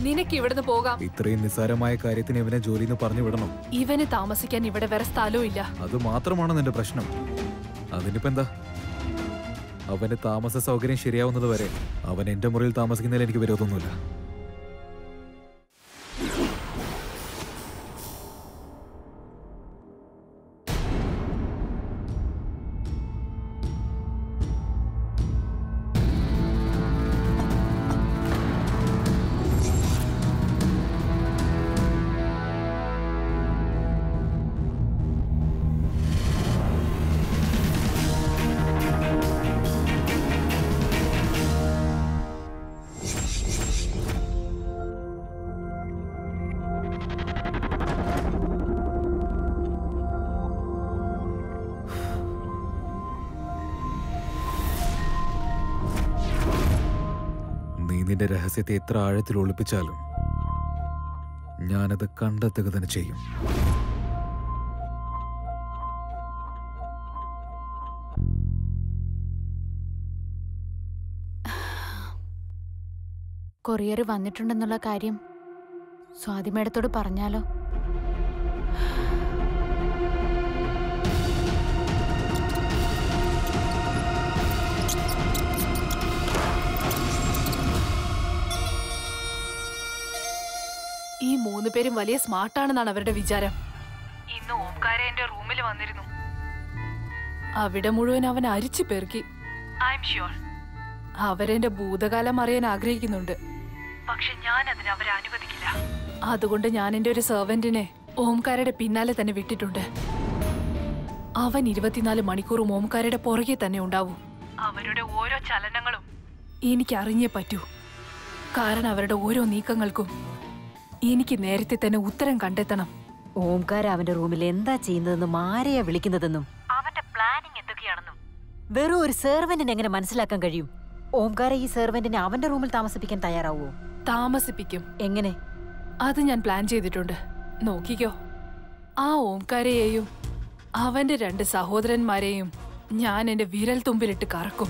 നിനക്ക് ഇവിടുന്ന് പോകാം ഇത്രയും നിസ്സാരമായ കാര്യത്തിന് ഇവനെ ജോലിന്ന് പറഞ്ഞു വിടണം ഇവന് താമസിക്കാൻ ഇവിടെ വേറെ സ്ഥലവും ഇല്ല അത് മാത്രമാണ് നിന്റെ പ്രശ്നം അതിനിപ്പോ എന്താ അവന്റെ താമസ സൗകര്യം ശരിയാവുന്നത് വരെ അവൻ എന്റെ മുറിയിൽ താമസിക്കുന്നതിൽ എനിക്ക് വിരോധമൊന്നുമില്ല നീ നിന്റെ രഹസ്യത്തെ എത്ര ആഴത്തിൽ ഒളിപ്പിച്ചാലും ഞാനത് കണ്ടെത്തുക തന്നെ ചെയ്യും കൊറിയർ വന്നിട്ടുണ്ടെന്നുള്ള കാര്യം സ്വാതി മേഡത്തോട് പറഞ്ഞാലോ ഈ മൂന്ന് പേരും വലിയ സ്മാർട്ടാണെന്നാണ് അവരുടെ വിചാരം ഇന്ന് ഓംകാര എന്റെ റൂമിൽ വന്നിരുന്നു അവിടെ മുഴുവൻ അവൻ അരിച്ചു പെറുക്കി ഐ എം ഷ്യൂർ അവരെന്റെ ഭൂതകാലം അറിയാൻ ആഗ്രഹിക്കുന്നുണ്ട് പക്ഷെ ഞാൻ അതിന് അവരെ അനുവദിക്കില്ല അതുകൊണ്ട് ഞാൻ എന്റെ ഒരു സെർവന്റിനെ ഓംകാരയുടെ പിന്നാലെ തന്നെ വിട്ടിട്ടുണ്ട് അവൻ ഇരുപത്തിനാല് മണിക്കൂറും ഓംകാരയുടെ പുറകെ തന്നെ ഉണ്ടാവും അവരുടെ ഓരോ ചലനങ്ങളും എനിക്ക് അറിഞ്ഞേ പറ്റൂ കാരണം അവരുടെ ഓരോ നീക്കങ്ങൾക്കും എനിക്ക് നേരത്തെ തന്നെ ഉത്തരം കണ്ടെത്തണം ഓംകാര അവന്റെ റൂമിൽ എന്താ ചെയ്യുന്നതെന്നും ആരെയാ വിളിക്കുന്നതെന്നും അവന്റെ പ്ലാനിങ് എന്തൊക്കെയാണെന്നും വെറും ഒരു സെർവന്റിന് എങ്ങനെ മനസ്സിലാക്കാൻ കഴിയും ഓംകാര ഈ സെർവന്റിനെ അവന്റെ റൂമിൽ താമസിപ്പിക്കാൻ തയ്യാറാവോ താമസിപ്പിക്കും എങ്ങനെ അത് ഞാൻ പ്ലാൻ ചെയ്തിട്ടുണ്ട് നോക്കിക്കോ ആ ഓംകാരയെയും അവന്റെ രണ്ട് സഹോദരന്മാരെയും ഞാൻ എന്റെ വിരൽ തുമ്പിലിട്ട് കറക്കും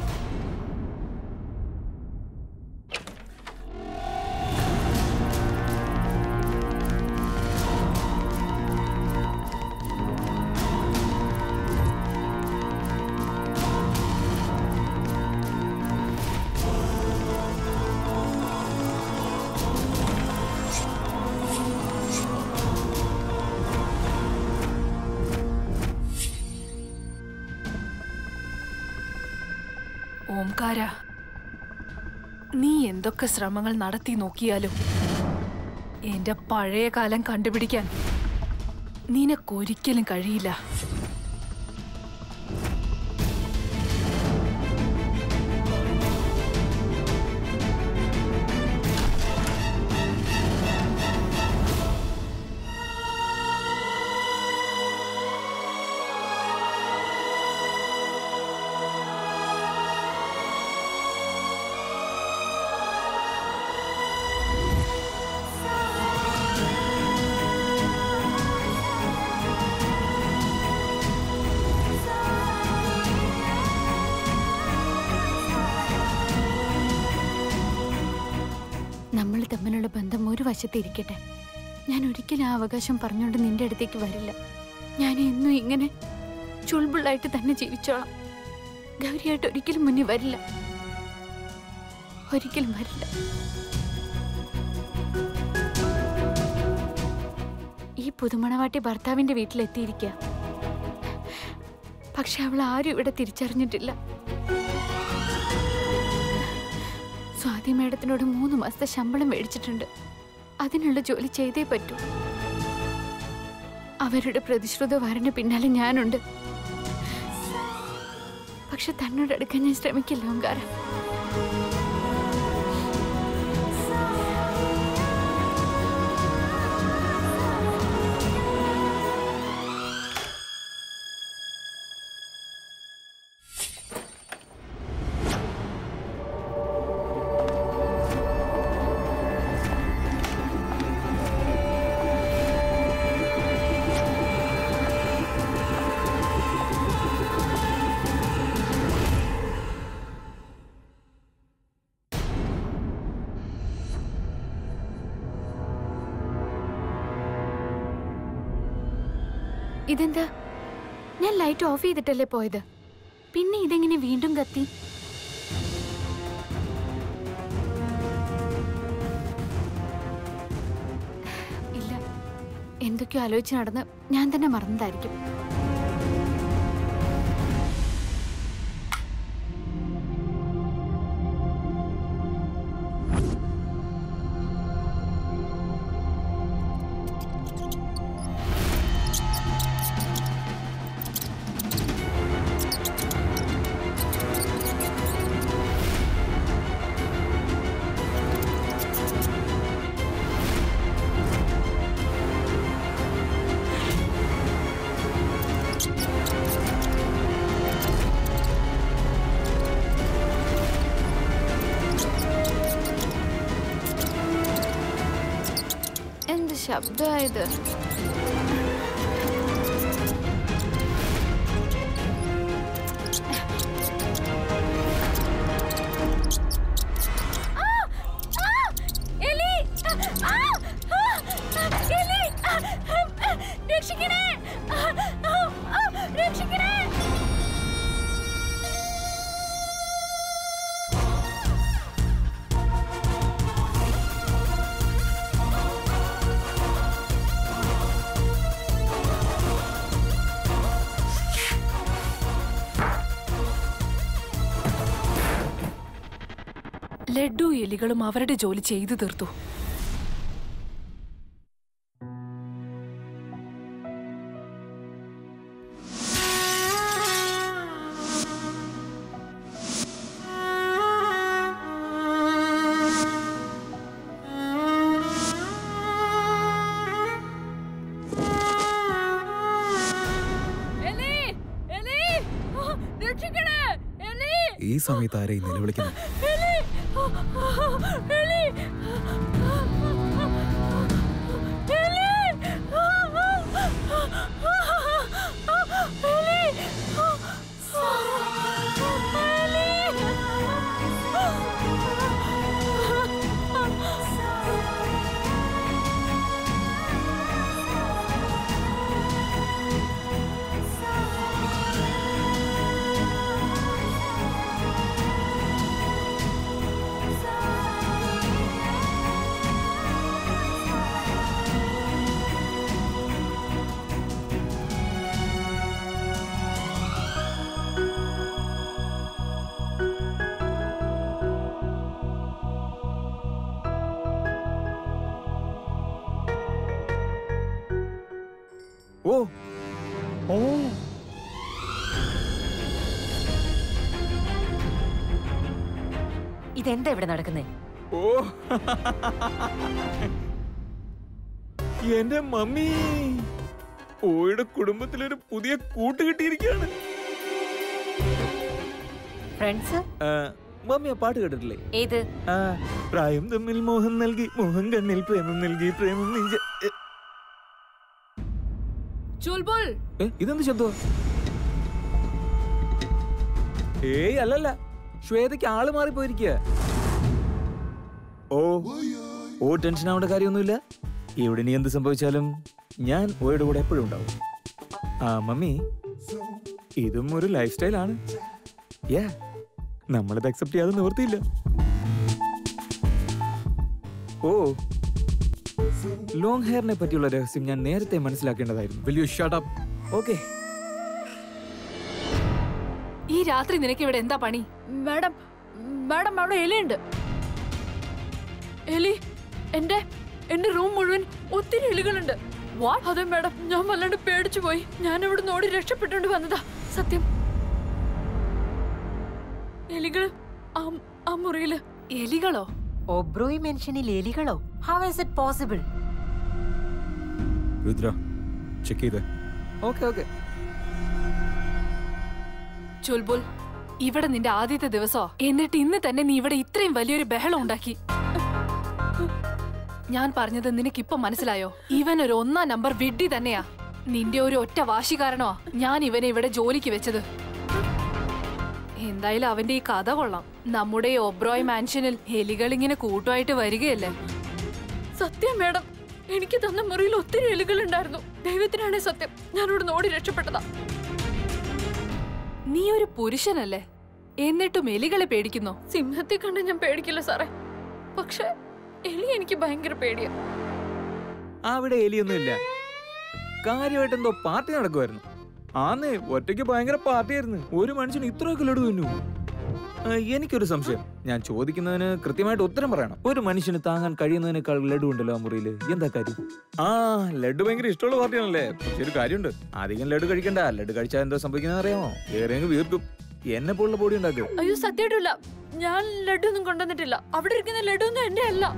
ഓംകാര നീ എന്തൊക്കെ ശ്രമങ്ങൾ നടത്തി നോക്കിയാലും എന്റെ പഴയ കാലം കണ്ടുപിടിക്കാൻ നിനക്കൊരിക്കലും കഴിയില്ല നമ്മൾ തമ്മിലുള്ള ബന്ധം ഒരു വശത്ത് ഇരിക്കട്ടെ ഞാൻ ഒരിക്കലും ആ അവകാശം പറഞ്ഞുകൊണ്ട് നിന്റെ അടുത്തേക്ക് വരില്ല ഞാൻ എന്നും ഇങ്ങനെ ചുൾബിളായിട്ട് തന്നെ ജീവിച്ചോളാം ഗൗരിയായിട്ട് ഒരിക്കലും മുന്നിൽ വരില്ല ഒരിക്കലും വരില്ല ഈ പുതുമണവാട്ടി ഭർത്താവിന്റെ വീട്ടിലെത്തിയിരിക്കുക പക്ഷെ അവൾ ആരും ഇവിടെ തിരിച്ചറിഞ്ഞിട്ടില്ല സ്വാതി മേഡത്തിനോട് മൂന്ന് മാസത്തെ ശമ്പളം മേടിച്ചിട്ടുണ്ട് അതിനുള്ള ജോലി ചെയ്തേ പറ്റൂ അവരുടെ പ്രതിശ്രുത വരന് പിന്നാലെ ഞാനുണ്ട് പക്ഷെ തന്നോട് അടുക്കാൻ ഞാൻ ശ്രമിക്കില്ല ഓങ്കാര ഇതെന്താ ഞാൻ ലൈറ്റ് ഓഫ് ചെയ്തിട്ടല്ലേ പോയത് പിന്നെ ഇതെങ്ങനെ വീണ്ടും കത്തി ഇല്ല എന്തൊക്കെയോ ആലോചിച്ച് നടന്ന് ഞാൻ തന്നെ മറന്നതായിരിക്കും എന്ത് ശബ്ദമായത് രക്ഷിക്കണേ രക്ഷിക്കണേ ലഡ്ഡു എലികളും അവരുടെ ജോലി ചെയ്തു തീർത്തു ഈ സമയത്ത് ആരെയും നിലവിളിക്കുന്നത് ഓ ഓ ഇതെന്താ ഇവിടെ നടക്കുന്നേ ഓ എന്റെ മമ്മി ഓയുടെ കുടുംബത്തിലൊരു പുതിയ കൂട്ട് കിട്ടിയിരിക്കുകയാണ് ഫ്രണ്ട്സ് ആ, മമ്മി ആ പാട്ട് കേട്ടിട്ടില്ലേ ഏത് ആ, പ്രായം തമ്മിൽ മോഹം നൽകി മോഹം കണ്ണിൽ പ്രേമം നൽകി പ്രേമം നെഞ്ച എ, ചുൽബുൽ ഏ, ഇതെന്ത് ശബ്ദം ഏയ് അല്ലല്ല ശ്വേതയ്ക്ക് ആള് മാറിപ്പോയിരിക്കുക ഓ ഓ ടെൻഷൻ ആവേണ്ട കാര്യമൊന്നുമില്ല ഇവിടെ ഇനി എന്ത് സംഭവിച്ചാലും ഞാൻ ഓയുടെ കൂടെ എപ്പോഴും ഉണ്ടാവും ആ മമ്മി ഇതും ഒരു ലൈഫ് സ്റ്റൈലാണ് യാ നമ്മളിത് അക്സെപ്റ്റ് ചെയ്യാതെ നിവർത്തിയില്ല ഓ ലോങ് ഹെയറിനെ പറ്റിയുള്ള രഹസ്യം ഞാൻ നേരത്തെ മനസ്സിലാക്കേണ്ടതായിരുന്നു Will you shut up? Okay ഈ രാത്രി നിനക്ക് ഇവിടെ എന്താ പണി മാഡം മാഡം അവിടെ എലിയുണ്ട് എലി എന്റെ എന്റെ റൂം മുഴുവൻ ഒത്തിരി എലികളുണ്ട് വാട്ട് അതെ മാഡം ഞാൻ വല്ലാണ്ട് പേടിച്ചു പോയി ഞാൻ ഇവിടെ നോടി രക്ഷപ്പെട്ടുകൊണ്ട് വന്നതാ സത്യം എലികള് ആ- ആ മുറിയില് എലികളോ ഒബ്രോയി മെൻഷനിൽ എലികളോ how is it possible Rudra check ചെയ്ത് ഓക്കെ ഓക്കെ ചുൽബുൽ ഇവിടെ നിന്റെ ആദ്യത്തെ ദിവസോ എന്നിട്ട് ഇന്ന് തന്നെ നീ ഇവിടെ ഇത്രയും വലിയൊരു ബഹളം ഉണ്ടാക്കി ഞാൻ പറഞ്ഞത് നിനക്കിപ്പൊ മനസ്സിലായോ ഇവൻ ഒരു ഒന്നാം നമ്പർ വിഡ്ഢി തന്നെയാ നിന്റെ ഒരു ഒറ്റ വാശി കാരണമാ ഞാൻ ഇവനെ ഇവിടെ ജോലിക്ക് വെച്ചത് എന്തായാലും അവന്റെ ഈ കഥ കൊള്ളാം നമ്മുടെ ഈ ഒബ്രോയ് മാൻഷനിൽ എലികൾ ഇങ്ങനെ കൂട്ടുമായിട്ട് വരികയല്ലേ സത്യം മാഡം എനിക്ക് തന്ന മുറിയിൽ ഒത്തിരി എലികൾ ഉണ്ടായിരുന്നു ദൈവത്തിനാണ് സത്യം ഞാനിവിടെ ഓടി രക്ഷപ്പെട്ടതാ നീ ഒരു പുരുഷനല്ലേ എന്നിട്ടും എലികളെ പേടിക്കുന്നോ സിംഹത്തെ കണ്ട് ഞാൻ പേടിക്കില്ല സാറേ പക്ഷെ എലി എനിക്ക് ഭയങ്കര പേടിയാ അവിടെ എലിയൊന്നുമില്ല കാര്യമായിട്ട് എന്തോ പാർട്ടി നടക്കുമായിരുന്നു ആന്നേ ഒറ്റയ്ക്ക് ഭയങ്കര പാർട്ടിയായിരുന്നു ഒരു മനുഷ്യന് ഇത്രയൊക്കെ ലഡു തിന്നു ആ, എനിക്കൊരു സംശയം ഞാൻ ചോദിക്കുന്നതിന് കൃത്യമായിട്ട് ഉത്തരം പറയണം ഒരു മനുഷ്യന് താങ്ങാൻ കഴിയുന്നതിനേക്കാൾ ലഡു ഉണ്ടല്ലോ ആ മുറിയിൽ എന്താ കാര്യം ആ ലഡു ഭയങ്കര ഇഷ്ടമുള്ള പാർട്ടിയാണല്ലേ പക്ഷെ ഒരു കാര്യമുണ്ട് അധികം ലഡു കഴിക്കണ്ട ലഡു കഴിച്ചാൽ എന്താ സംഭവിക്കുന്നത് അറിയാമോ ഏറെയെങ്കിൽ വീർക്കും എന്നെ പോലുള്ള പൊടി ഉണ്ടാക്കും അയ്യോ സത്യമായിട്ടില്ല ഞാൻ ലഡു ഒന്നും കൊണ്ടുവന്നിട്ടില്ല അവിടെ ഇരിക്കുന്ന ലഡു ഒന്നും എന്റെ അല്ല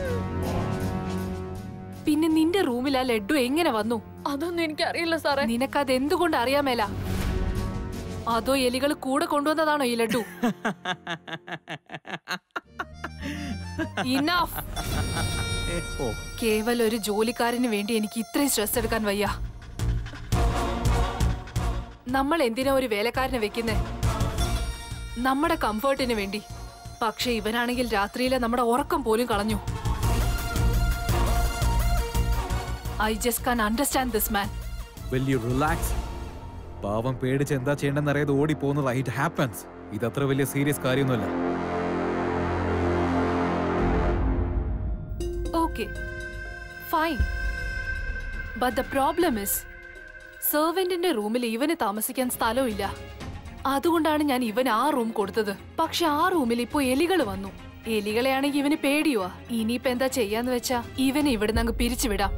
പിന്നെ നിന്റെ റൂമിൽ ആ ലഡു എങ്ങനെ വന്നു അതൊന്നും എനിക്ക് അറിയില്ല സാറേ നിനക്കത് എന്തുകൊണ്ട് അറിയാമേല അതോ എലികൾ കൂടെ കൊണ്ടുവന്നതാണോ ഈ ലഡു ഇനഫ് ഓ കേവൽ ഒരു ജോലിക്കാരന് വേണ്ടി എനിക്ക് ഇത്രയും സ്ട്രെസ് എടുക്കാൻ വയ്യ നമ്മൾ എന്തിനാ ഒരു വേലക്കാരനെ വെക്കുന്നേ നമ്മുടെ കംഫർട്ടിന് വേണ്ടി പക്ഷെ ഇവനാണെങ്കിൽ രാത്രിയിലെ നമ്മുടെ ഉറക്കം പോലും കളഞ്ഞു I just can understand this man വലിയ റിലാക്സ് പാവം പേടിച്ച് എന്താ ചെയ്യേണ്ടെന്ന് അറിയാതെ ഓടി പോകുന്നത് ഇറ്റ് ഹാപ്പൻസ് ഇതത്ര വലിയ സീരിയസ് കാര്യമൊന്നുമല്ല okay fine but the problem is സെർവന്റിന്റെ റൂമിൽ ഇവന് താമസിക്കാൻ സ്ഥലമില്ല അതുകൊണ്ടാണ് ഞാൻ ഇവന് ആ റൂം കൊടുത്തത് പക്ഷെ ആ റൂമിൽ ഇപ്പോ എലികൾ വന്നു എലികളെയാണെങ്കിൽ ഇവന് പേടിയുവാ ഇനിയിപ്പോ എന്താ ചെയ്യാന്ന് വെച്ചാ ഇവനെ ഇവിടുന്ന് അങ്ങ് പിരിച്ചുവിടാം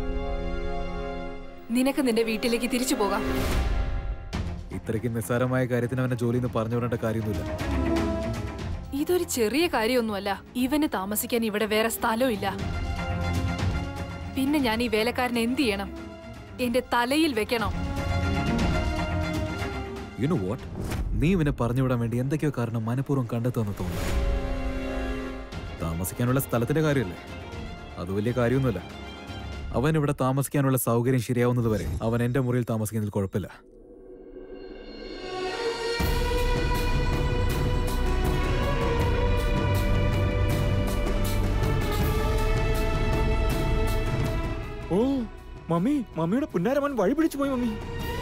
നിനക്ക് നിന്റെ വീട്ടിലേക്ക് തിരിച്ചു പോകാം ഇത്രയ്ക്ക് നിസ്സാരമായ കാര്യത്തിന് അവനെ ജോലിയിൽ നിന്ന് പറഞ്ഞു വിടേണ്ട കാര്യമൊന്നുമില്ല ഇതൊരു ചെറിയ കാര്യമൊന്നുമല്ല ഇവന് താമസിക്കാൻ ഇവിടെ വേറെ സ്ഥലമില്ല പിന്നെ ഞാൻ ഈ വേലക്കാരനെ എന്ത് ചെയ്യണം എന്റെ തലയിൽ വെക്കണം യു നോ വാട്ട് നീ ഇവനെ പറഞ്ഞു വിടാൻ വേണ്ടി എന്തൊക്കെയോ കാരണം മനഃപൂർവ്വം കണ്ടെത്തുമെന്ന് തോന്നുന്നു താമസിക്കാനുള്ള സ്ഥലത്തിന്റെ കാര്യമല്ലേ അത് വലിയ കാര്യമൊന്നുമല്ല അവൻ ഇവിടെ താമസിക്കാനുള്ള സൗകര്യം ശരിയാവുന്നത് വരെ അവൻ എന്റെ മുറിയിൽ താമസിക്കുന്നതിൽ കുഴപ്പമില്ല ഓ മമ്മി മമ്മിയുടെ പുന്നാരമൻ വഴി പിടിച്ചു പോയി മമ്മി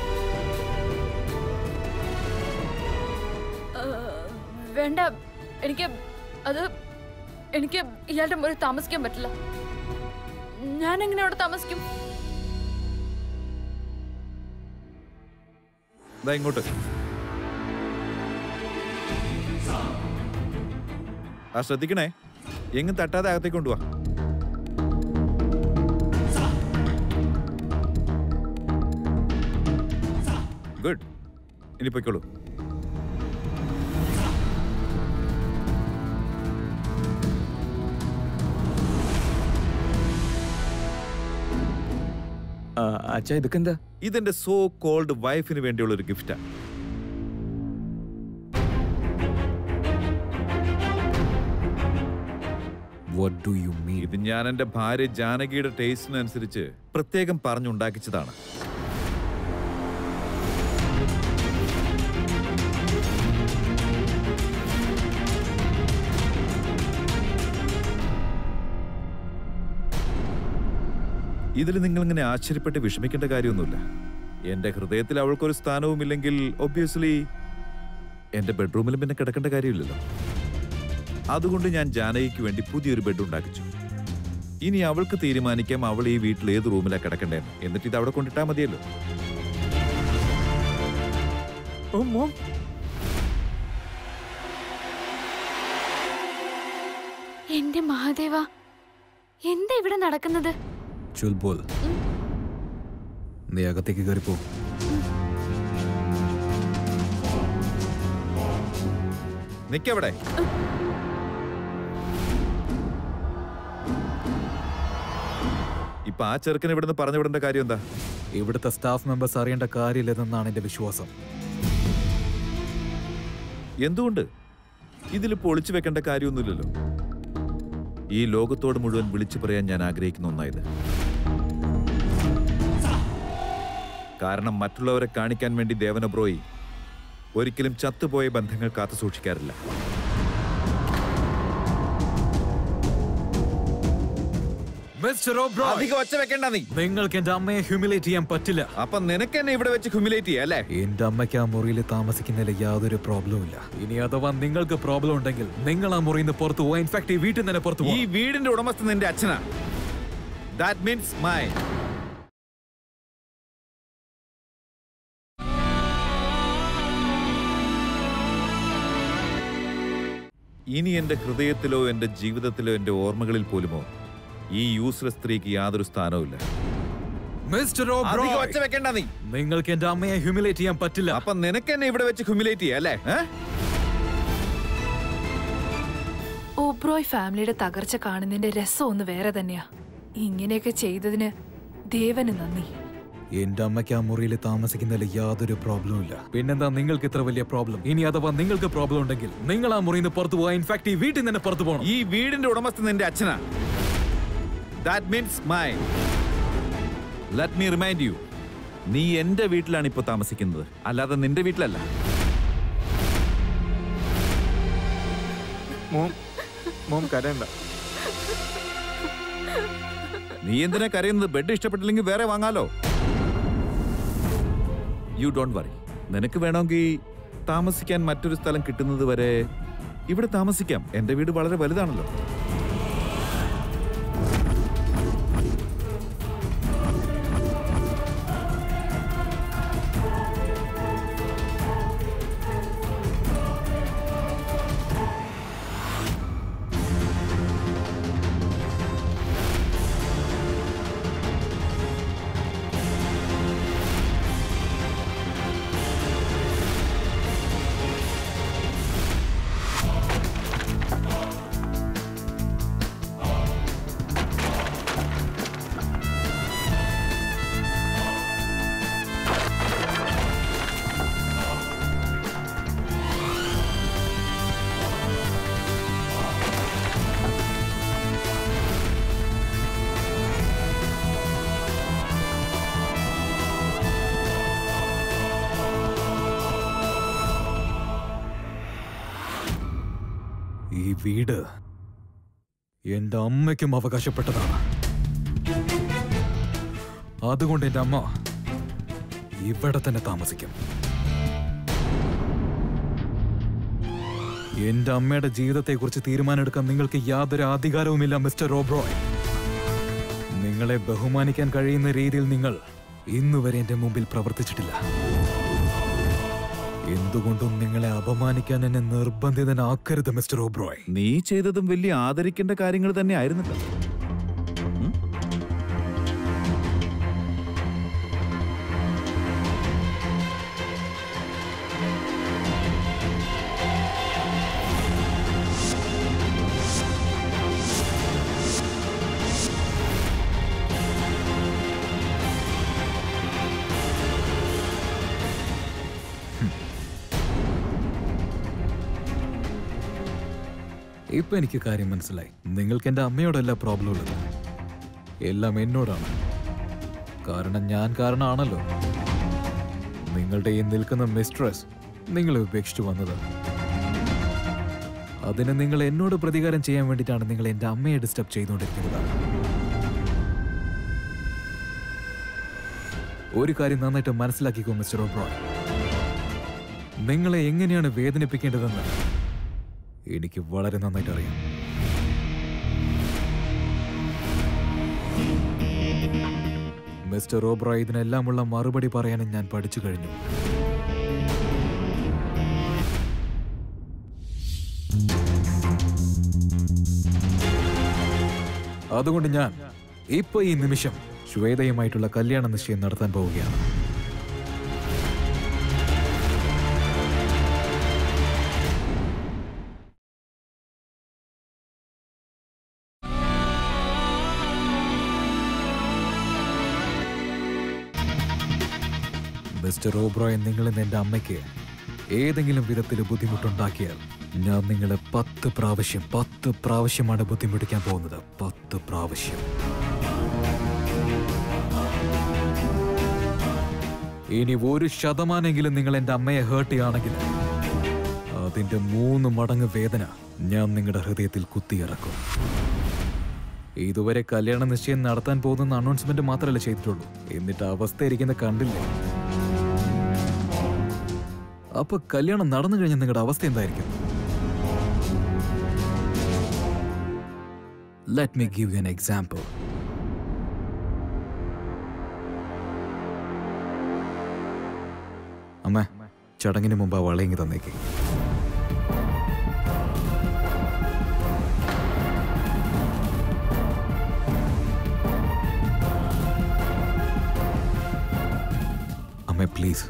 വേണ്ട എനിക്ക് അത് എനിക്ക് ഇയാളുടെ മുറിയിൽ താമസിക്കാൻ പറ്റില്ല ഞാൻ എങ്ങനെ അവിടെ താമസിക്കും ദാ ഇങ്ങോട്ട് ആ ശ്രദ്ധിക്കണേ എങ്ങും തട്ടാതെ അകത്തേക്ക് കൊണ്ടുവാ ഗുഡ് ഇനി പൊയ്ക്കോളൂ ആ, അച്ഛാ ഇതൊക്കെ എന്താ ഇതെന്റെ സോ കോൾഡ് വൈഫിന് വേണ്ടിയുള്ള ഒരു ഗിഫ്റ്റാ വാട്ട് ഡു യു മീൻ ഇത് ഞാൻ എന്റെ ഭാര്യ ജാനകിയുടെ ടേസ്റ്റിനനുസരിച്ച് പ്രത്യേകം പറഞ്ഞുണ്ടാക്കിച്ചതാണ് ഇതിൽ നിങ്ങൾ ഇങ്ങനെ ആശ്ചര്യപ്പെട്ട് വിഷമിക്കേണ്ട കാര്യമൊന്നുമില്ല എന്റെ ഹൃദയത്തിൽ അവൾക്കൊരു സ്ഥാനവുമില്ലെങ്കിൽ ഒബ്വിയസ്ലി എന്റെ ബെഡ്റൂമിലും പിന്നെ കിടക്കേണ്ട കാര്യമില്ലല്ലോ അതുകൊണ്ട് ഞാൻ ജാനകിക്ക് വേണ്ടി പുതിയൊരു ബെഡ് ഉണ്ടാക്കിച്ചു ഇനി അവൾക്ക് തീരുമാനിക്കാം അവൾ ഈ വീട്ടിൽ ഏത് റൂമിലാണ് കിടക്കണ്ടേന്ന് എന്നിട്ട് ഇത് അവിടെ കൊണ്ടിട്ടാ മതിയല്ലോ ഓ മോം എന്റെ മഹാദേവ എന്താ ഇവിടെ നടക്കുന്നത് ചുൽബോൽ നീ അകത്തേക്ക് കയറിപ്പോ നിക്കവിടെ ഇപ്പൊ ആ ചെറുക്കനെ ഇവിടുന്ന് പറഞ്ഞു വിടേണ്ട കാര്യം എന്താ ഇവിടുത്തെ സ്റ്റാഫ് മെമ്പേഴ്സ് അറിയേണ്ട കാര്യമില്ലെന്നാണ് എന്റെ വിശ്വാസം എന്തുകൊണ്ട് ഇതിലിപ്പോ ഒളിച്ചു വെക്കേണ്ട കാര്യമൊന്നുമില്ലല്ലോ ഈ ലോകത്തോട് മുഴുവൻ വിളിച്ചു പറയാൻ ഞാൻ ആഗ്രഹിക്കുന്ന ഒന്നായത് കാരണം മറ്റുള്ളവരെ കാണിക്കാൻ വേണ്ടി ദേവനബ്രോയി ഒരിക്കലും ചത്തുപോയ ബന്ധങ്ങൾ കാത്തു സൂക്ഷിക്കാറില്ല മിസ്റ്റർ ഓബ്രോയ് അധികം ഒച്ച വെക്കണ്ട നീ നിങ്ങൾക്ക് എന്റെ അമ്മയെ ഹ്യൂമിലേറ്റ് ചെയ്യാൻ പറ്റില്ല അപ്പൊ നിനക്ക് എന്നെ ഇവിടെ വെച്ച് ഹ്യൂമിലേറ്റ് ചെയ്യാം അല്ലേ എന്റെ അമ്മയ്ക്ക് ആ മുറിയിൽ താമസിക്കുന്നതിൽ യാതൊരു പ്രോബ്ലവും ഇല്ല ഇനി അഥവാ നിങ്ങൾക്ക് പ്രോബ്ലം ഉണ്ടെങ്കിൽ നിങ്ങൾ ആ മുറിയിൽ നിന്ന് പുറത്തു പോവാ ഇൻഫാക്ട് ഈ വീട്ടിൽ തന്നെ പുറത്തു ഈ പോവാ വീടിന്റെ ഉടമസ്ഥൻ നിന്റെ അച്ഛനാ ദാറ്റ് മീൻസ് മൈ ഇനി എന്റെ ഹൃദയത്തിലോ എന്റെ ജീവിതത്തിലോ എന്റെ ഓർമ്മകളിൽ പോലുമോ ഈ യൂസ്ലെസ് സ്ത്രീക്ക് യാതൊരു സ്ഥാനവുമില്ല മിസ്റ്റർ അധികം ഓബ്രോയ് ഒച്ച വെക്കണ്ട നീ നിങ്ങൾക്ക് എന്റെ അമ്മയെ ഹ്യൂമിലേറ്റ് ചെയ്യാൻ പറ്റില്ല അപ്പൊ നിനക്ക് എന്നെ ഇവിടെ വെച്ച് ഹ്യൂമിലേറ്റ് ചെയ്യാം അല്ലേ ഏ? ഓബ്രോയ് ഫാമിലിയുടെ തകർച്ച കാണുന്നതിന്റെ രസം ഒന്ന് വേറെ തന്നെയാ ഇങ്ങനെയൊക്കെ ചെയ്തതിന് ദേവന് നന്ദി എന്റെ അമ്മയ്ക്ക് ആ മുറിയിൽ താമസിക്കുന്നതിൽ യാതൊരു പ്രോബ്ലവും ഇല്ല പിന്നെന്താ നിങ്ങൾക്ക് ഇത്ര വലിയ പ്രോബ്ലം ഇനി അഥവാ നിങ്ങൾക്ക് പ്രോബ്ലം ഉണ്ടെങ്കിൽ നിങ്ങൾ ആ മുറിയിൽ നിന്ന് പുറത്തു പോവാ ഇൻഫാക്ട് ഈ വീട്ടിൽ തന്നെ പുറത്തു പോകണം ഈ വീടിന്റെ ഉടമസ്ഥൻ നിന്റെ അച്ഛനാ that means my let me remind you നീ എന്റെ വീട്ടിലാണ് ഇപ്പൊ താമസിക്കുന്നത് അല്ലാതെ നിന്റെ വീട്ടിലല്ല മോം മോം കരയണ്ട നീ എന്തിനാ കരയുന്നത് ബെഡ് ഇഷ്ടപ്പെട്ടില്ലെങ്കിൽ വേറെ വാങ്ങാലോ യു ഡോണ്ട് വറി നിനക്ക് വേണമെങ്കിൽ താമസിക്കാൻ മറ്റൊരു സ്ഥലം കിട്ടുന്നത് വരെ ഇവിടെ താമസിക്കാം എന്റെ വീട് വളരെ വലുതാണല്ലോ ഈ വീട് എന്റെ അമ്മയ്ക്കും അവകാശപ്പെട്ടതാണ് അതുകൊണ്ട് എന്റെ അമ്മ ഇവിടെ തന്നെ താമസിക്കും എന്റെ അമ്മയുടെ ജീവിതത്തെക്കുറിച്ച് തീരുമാനമെടുക്കാൻ നിങ്ങൾക്ക് യാതൊരു അധികാരവുമില്ല മിസ്റ്റർ റോബ്രോയ് നിങ്ങളെ ബഹുമാനിക്കാൻ കഴിയുന്ന രീതിയിൽ നിങ്ങൾ ഇന്നുവരെ എന്റെ മുമ്പിൽ പ്രവർത്തിച്ചിട്ടില്ല എന്തുകൊണ്ടും നിങ്ങളെ അപമാനിക്കാൻ എന്നെ നിർബന്ധിതനാക്കരുത് മിസ്റ്റർ ഓബ്രോയ് നീ ചെയ്തതും വലിയ ആദരിക്കേണ്ട കാര്യങ്ങൾ തന്നെ ആയിരുന്നല്ലോ ഉം? ഇപ്പൊ എനിക്ക് കാര്യം മനസ്സിലായി നിങ്ങൾക്ക് എന്റെ അമ്മയോടല്ല പ്രോബ്ലം ഉള്ളത് എല്ലാം എന്നോടാണ് കാരണം ഞാൻ കാരണമാണല്ലോ നിങ്ങളുടെ ഈ നിൽക്കുന്ന മിസ്ട്രസ് നിങ്ങളെ ഉപേക്ഷിച്ചു വന്നത് അതിന് നിങ്ങൾ എന്നോട് പ്രതികാരം ചെയ്യാൻ വേണ്ടിയിട്ടാണ് നിങ്ങൾ എന്റെ അമ്മയെ ഡിസ്റ്റർബ് ചെയ്തുകൊണ്ടിരിക്കുന്നത് ഒരു കാര്യം നന്നായിട്ട് മനസ്സിലാക്കിക്കോ മിസ്റ്റർ ഓബ്രോയ് നിങ്ങളെ എങ്ങനെയാണ് വേദനിപ്പിക്കേണ്ടതെന്ന് എനിക്ക് വളരെ നന്നായിട്ട് അറിയാം മിസ്റ്റർ ഓബ്രോയ് ഇതിനെല്ലാമുള്ള മറുപടി പറയാനും ഞാൻ പഠിച്ചു കഴിഞ്ഞു അതുകൊണ്ട് ഞാൻ ഇപ്പൊ ഈ നിമിഷം ശ്വേതയുമായിട്ടുള്ള കല്യാണ നിശ്ചയം നടത്താൻ പോവുകയാണ് മിസ്റ്റർ ഓബ്രോയൻ നിങ്ങൾ ഇന്ന് എൻ്റെ അമ്മയ്ക്ക് ഏതെങ്കിലും വിധത്തിൽ ബുദ്ധിമുട്ടുണ്ടാക്കിയാൽ ഞാൻ നിങ്ങളെ പത്ത് പ്രാവശ്യം പത്ത് പ്രാവശ്യമാണ് ബുദ്ധിമുട്ടിക്കാൻ പോകുന്നത് പത്ത് പ്രാവശ്യം ഇനി ഒരു ശതമാനെങ്കിലും നിങ്ങൾ എൻ്റെ അമ്മയെ ഹേർട്ട് ചെയ്യുകയാണെങ്കിൽ അതിന്റെ മൂന്ന് മടങ്ങ് വേദന ഞാൻ നിങ്ങളുടെ ഹൃദയത്തിൽ കുത്തിയിറക്കും ഇതുവരെ കല്യാണ നിശ്ചയം നടത്താൻ പോകുന്ന അനൗൺസ്മെന്റ് മാത്രമല്ല ചെയ്തിട്ടുള്ളൂ എന്നിട്ട് അവസ്ഥ ഇരിക്കുന്ന കണ്ടില്ലേ അപ്പൊ കല്യാണം നടന്നു കഴിഞ്ഞാൽ നിങ്ങളുടെ അവസ്ഥ എന്തായിരിക്കും let me give you an example അമ്മ ചടങ്ങിന് മുമ്പ് ആ വളയെങ്കി തന്നേക്ക് അമ്മ പ്ലീസ്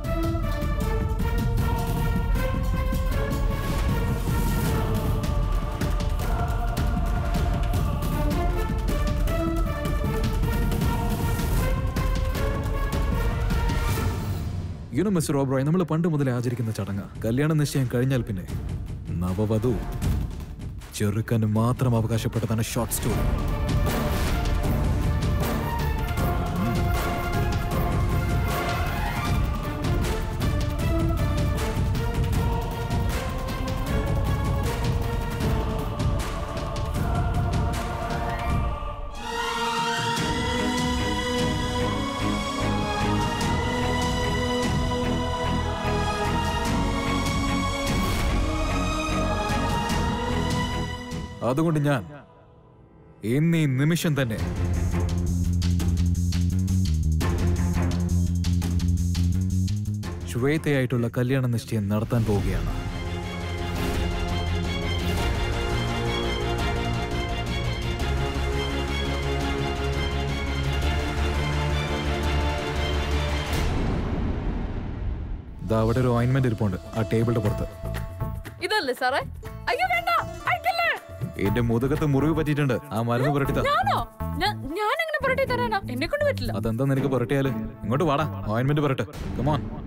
യുനോ മിസ്റ്റർ ഓബ്രോയ് നമ്മൾ പണ്ട് മുതലേ ആചരിക്കുന്ന ചടങ്ങ് കല്യാണ നിശ്ചയം കഴിഞ്ഞാൽ പിന്നെ നവവധു ചെറുക്കന് മാത്രം അവകാശപ്പെട്ടതാണ് ഷോർട്ട് സ്റ്റോറി അതുകൊണ്ട് ഞാൻ ഇന്ന് ഈ നിമിഷം തന്നെ ശ്വേതയായിട്ടുള്ള കല്യാണ നിശ്ചയം നടത്താൻ പോവുകയാണ് ദാ അവിടെ ഒരു ഓയിൻമെന്റ് ഇരിപ്പുണ്ട് ആ ടേബിളിന്റെ പുറത്ത് ഇതല്ലേ സാറേ അയ്യോ വേണ്ട അയക്കല്ലേ എന്റെ മുതുകത്ത് മുറിവ് പറ്റിയിട്ടുണ്ട് ആ മരുന്ന് പുരട്ടിത്താ ഞാനോ ഞാൻ എങ്ങനെ പുരട്ടി തരാനോ എന്നെ കൊണ്ട് പറ്റില്ല അതെന്താ നിനക്ക് പുരട്ടിയാല് ഇങ്ങോട്ട് വാടാ ഓയിൻമെന്റ് പുരട്ട് കമോൺ